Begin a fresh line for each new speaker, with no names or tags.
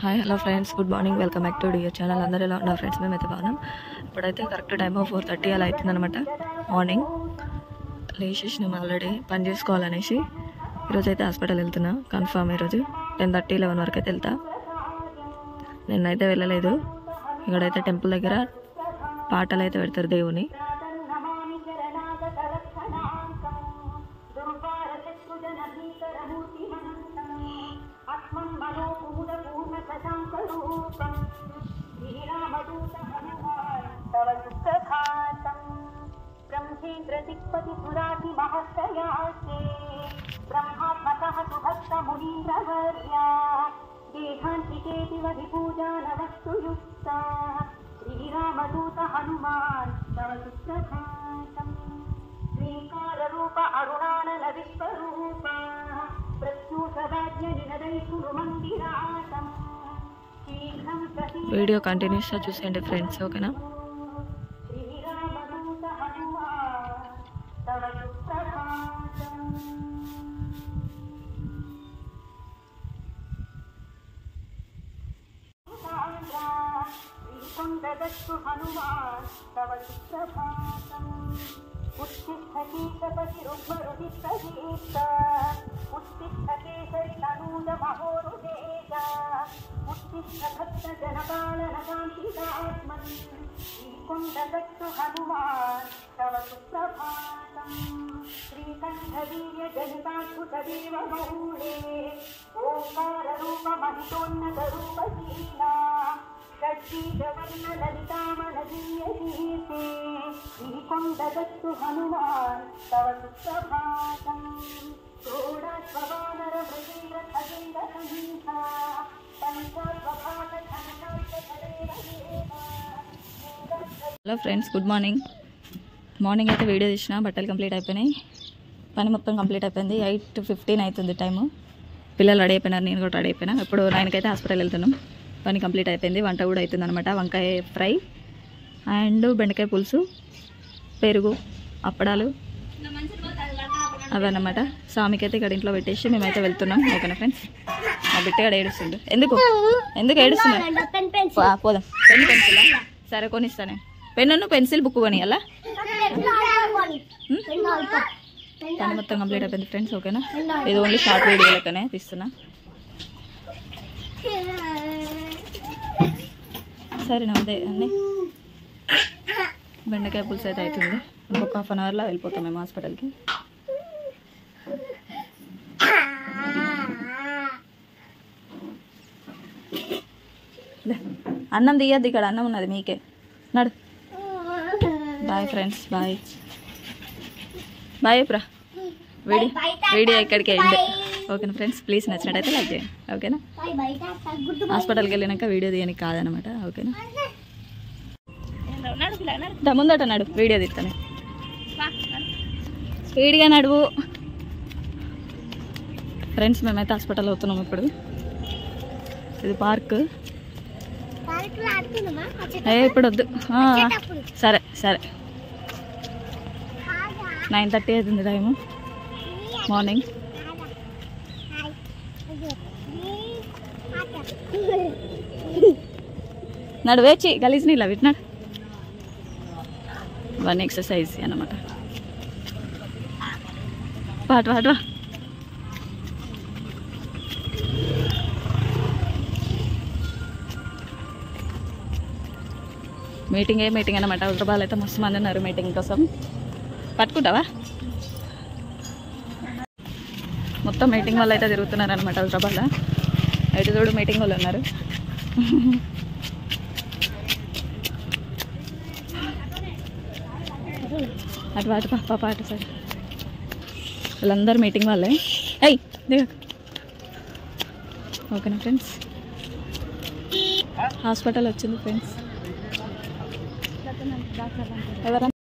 hi hello friends good morning welcome back to dear channel అందరూ ఎలా ఉన్నారు friends మేమైతే బాగున్నాం ఇప్పుడైతే కరెక్ట్ టైం ఫోర్ థర్టీ అలా అవుతుందన్నమాట మార్నింగ్ లేచేసినాం ఆల్రెడీ పని చేసుకోవాలనేసి ఈరోజు అయితే హాస్పిటల్ వెళ్తున్నా కన్ఫామ్ ఈరోజు టెన్ థర్టీ లెవెన్ వరకు అయితే వెళ్తా నిన్నైతే వెళ్ళలేదు ఇక్కడైతే టెంపుల్ దగ్గర పాటలు అయితే పెడతారు దేవుని
నమామి శరణాగతలక్షణాంతం దుర్వారచక్షుజనభీకరమూర్తిమనంతం ఆత్మం మనోకుముదపూర్ణ శశాంకరూపం శ్రీరామదూత హనుమాన్ తవ సుప్రభాతం బ్రహ్మేంద్ర దిక్పతి సురాతి మహర్షయాస్తే బ్రహ్మాత్మకः సుభక్త మునీంద్రవర్యా దేహాంతికేతి విపూజానవస్తు యుక్తా శ్రీరామదూత హనుమాన్ తవ సుప్రభాతం శ్రీకారరూప అరుణానన విశ్వరూప ప్రత్యూషరాజ్య నినదై కురు మందిరాసం శీఘ్రం ప్రసీద
వీడియో కంటిన్యూస్గా చూసేయండి ఫ్రెండ్స్ ఓకేనా
శ్రీరామదూత హనుమాన్ తవ సుప్రభాతం శ్రీకొండగట్టు హనుమాన్ తవ సుప్రభాతం ఉత్తిష్టకీకపతి రుగ్మరుదిష్టదీప్త ఉత్తిష్టకేసరి తనూజ మహోరుదేజ ఉత్తిష్ట భక్త జనపాలన కాంతిదాత్మన్ శ్రీకొండగట్టు హనుమాన్ తవ సుప్రభాతం శ్రీకంఠవీర్య జనితాద్భుత దేవ మౌళే ఓంకార రూప మహితోన్నత రూప శీలా షడ్జీజవర్ణ లలితామణ దివ్య కీర్తే శ్రీకొండగట్టు హనుమాన్ తవ సుప్రభాతం షోడస్వవానర మృగేంద్ర ఖగేంద్ర సంహిత పంచాత్వభాత ఘనకాంత ధరేవ దేవ
hello friends good morning morning అయితే వీడియో తీసిన బట్టలు కంప్లీట్ అయిపోయినాయి పని మొత్తం కంప్లీట్ అయిపోయింది ఎయిట్ ఫిఫ్టీన్ అవుతుంది టైము పిల్లలు రెడీ అయిపోయినారు నేను కూడా రెడీ అయిపోయినా ఇప్పుడు నైన్కి అయితే హాస్పిటల్ వెళ్తున్నాం పని కంప్లీట్ అయిపోయింది వంట కూడా అవుతుంది అనమాట వంకాయ ఫ్రై అండ్ బెండకాయ పులుసు పెరుగు అప్పడాలు అవన్నమాట స్వామికి అయితే ఇక్కడ ఇంట్లో పెట్టేసి మేమైతే వెళ్తున్నాం ఓకేనా ఫ్రెండ్స్ మా బిట్టగాడు ఏడుస్తుండు ఎందుకు ఎందుకు ఏడుస్తున్నా పో- పోదాం పెన్ పెన్సిల్ సరే కొనిస్తానే పెన్ను పెన్సిల్ బుక్ కొని అలా పని మొత్తం కంప్లీట్ అయిపోయింది ఫ్రెండ్స్ ఓకేనా ఇది ఓన్లీ షార్ట్ వీడియో లెక్కనే తీస్తున్నా సరే అదే అన్నీ బెండకాయ పులుసు అయితే అవుతుంది ఇంకొక హాఫ్ అన్ అవర్లో వెళ్ళిపోతాం మేము హాస్పిటల్కి లే, అన్నం తీయద్దు ఇక్కడ అన్నం ఉన్నది మీకే నడు బాయ్ ఫ్రెండ్స్ బాయ్ బాయ్ ప్రా వీడియో వీడియో ఇక్కడికి ఎండ్ ఓకేనా ఫ్రెండ్స్ ప్లీజ్ నచ్చినట్టయితే లైక్ చేయండి ఓకేనా హాస్పిటల్కి వెళ్ళినాక వీడియో తీయడానికి కాదనమాట ఓకేనా దా ముందట నడు వీడియో తీస్తాను స్పీడ్గా నడువు ఫ్రెండ్స్ మేమైతే హాస్పిటల్ అవుతున్నాం ఇప్పుడు ఇది పార్క్ ఏ ఇప్పుడు వద్దు ఆ, సరే సరే నైన్ థర్టీ అవుతుంది టైము మార్నింగ్ నడు వేచి గలీజ్ నీళ్ళ విట్నాడు వన్ ఎక్సర్సైజ్ అన్నమాట పాటు పాటు మీటింగ్ ఏ మీటింగ్ అనమాట హైదరాబాద్ అయితే మస్తు మంది ఉన్నారు మీటింగ్ కోసం పట్టుకుంటావా మొత్తం మీటింగ్ వాళ్ళు అయితే తిరుగుతున్నారు అనమాట హైదరాబాద్లో ఎటు చూడు మీటింగ్ వాళ్ళు ఉన్నారు అటు అటు పాప అటు సరే వీళ్ళందరూ మీటింగ్ వాళ్ళే అయ్యి దిగ ఓకేనా ఫ్రెండ్స్ హాస్పిటల్ వచ్చింది ఫ్రెండ్స్ ఎవరన్నా